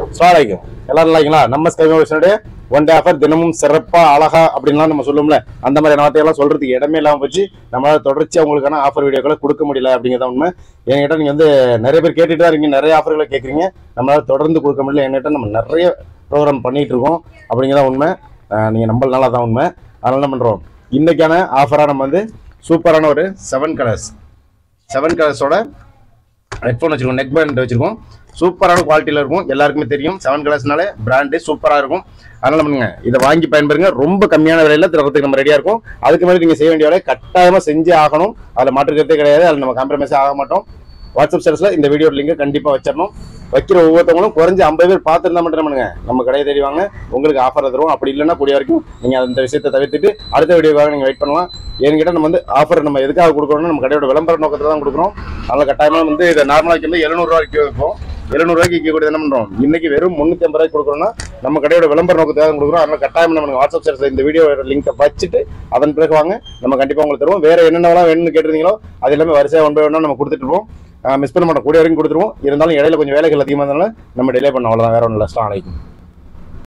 start ஆகிக்கும் எல்லாரும் நல்லாங்களா நம்ம ஸ்கைமோஷனுடைய ஒன் டே ஆஃபர் தினமும் சிறப்பா அழகா அப்படின்லாம் நம்ம சொல்லுவோம்ல அந்த மாதிரி வார்த்தையெல்லாம் சொல்றதுக்கு இடமே இல்லாம போச்சு நம்மளால தொடர்ச்சி அவங்களுக்கான ஆஃபர் வீடியோக்களை கொடுக்க முடியல அப்படிங்கிறத உண்மை என்கிட்ட நீங்க வந்து நிறைய பேர் கேட்டுட்டு தான் இருக்கீங்க நிறைய ஆஃபர்களை கேட்குறீங்க நம்மளால தொடர்ந்து கொடுக்க முடியல என்கிட்ட நம்ம நிறைய ப்ரோக்ராம் பண்ணிட்டு இருக்கோம் அப்படிங்கிறத உண்மை அஹ் நீங்க நம்பலனால தான் உண்மை அதனால என்ன பண்றோம் இன்னைக்கான ஆஃபரா நம்ம வந்து சூப்பரான ஒரு செவன் கலர்ஸ் செவன் கலர்ஸோட ஹெட்ஃபோன் வச்சிருக்கோம் நெக் பேண்ட் வச்சிருக்கோம் சூப்பரான குவாலிட்டியில் இருக்கும் எல்லாருக்குமே தெரியும் செவன் கலர்ஸ்னாலே பிராண்டு சூப்பராக இருக்கும் அதனால பண்ணுங்க இதை வாங்கி பயன்பெறுங்க ரொம்ப கம்மியான விலையில தரத்துக்கு நம்ம ரெடியாக இருக்கும் அதுக்கு மேலே நீங்கள் செய்ய வேண்டிய வேலையை கட்டாயமாக செஞ்சே ஆகணும் அதில் மாற்றுக்கிறதே கிடையாது அதில் நம்ம காம்ப்ரமைஸே ஆக மாட்டோம் வாட்ஸ்அப் ஸ்டேட்டஸில் இந்த வீடியோ லிங்கை கண்டிப்பாக வச்சிடணும் வைக்கிற ஒவ்வொருத்தவங்களும் குறைஞ்ச ஐம்பது பேர் பார்த்துருந்தா மட்டும் என்ன பண்ணுங்க நம்ம கடையை தேடி வாங்க உங்களுக்கு ஆஃபர் தருவோம் அப்படி இல்லைன்னா கூடிய வரைக்கும் நீங்கள் அந்த விஷயத்தை தவிர்த்துட்டு அடுத்த வீடியோக்காக நீங்கள் வெயிட் பண்ணலாம் என்கிட்ட நம்ம வந்து ஆஃபர் நம்ம எதுக்காக கொடுக்குறோம்னா நம்ம கடையோட விளம்பர நோக்கத்தில் தான் கொடுக்குறோம் அதனால கட்டாயமாக வந்து இதை நார்மலாக வைக்கிறது எழுநூறுவாய்க்கு வைப்போம் எழுநூறுவாய்க்கு விற்கக்கூடியது என்ன பண்ணுறோம் இன்னைக்கு வெறும் முந்நூற்றி ஐம்பது ரூபாய்க்கு கொடுக்குறோம்னா நம்ம கடையோட விளம்பர நோக்கத்துக்காக தான் கொடுக்குறோம் அதனால கட்டாயம் நம்ம வாட்ஸ்அப் சேனல் இந்த வீடியோ லிங்கை வச்சுட்டு அதன் பிறகு வாங்க நம்ம கண்டிப்பாக உங்களுக்கு தருவோம் வேற என்னென்னலாம் வேணும்னு கேட்டிருந்தீங்களோ அது எல்லாமே வரிசையாக ஒன் பை ஒன்றா நம்ம கொடுத்துட்டு இருப்போம் மிஸ் பண்ண மாட்டோம் கூடிய வரைக்கும் கொடுத்துருவோம் இருந்தாலும் இடையில கொஞ்சம் வேலைகள் அதிகமாக இருந்தனால நம்ம டிலே பண்ணோம் அவ்வளோதான் வேற ஒன்றும் இல்லை அஸ்ஸலாமு அலைக்கும்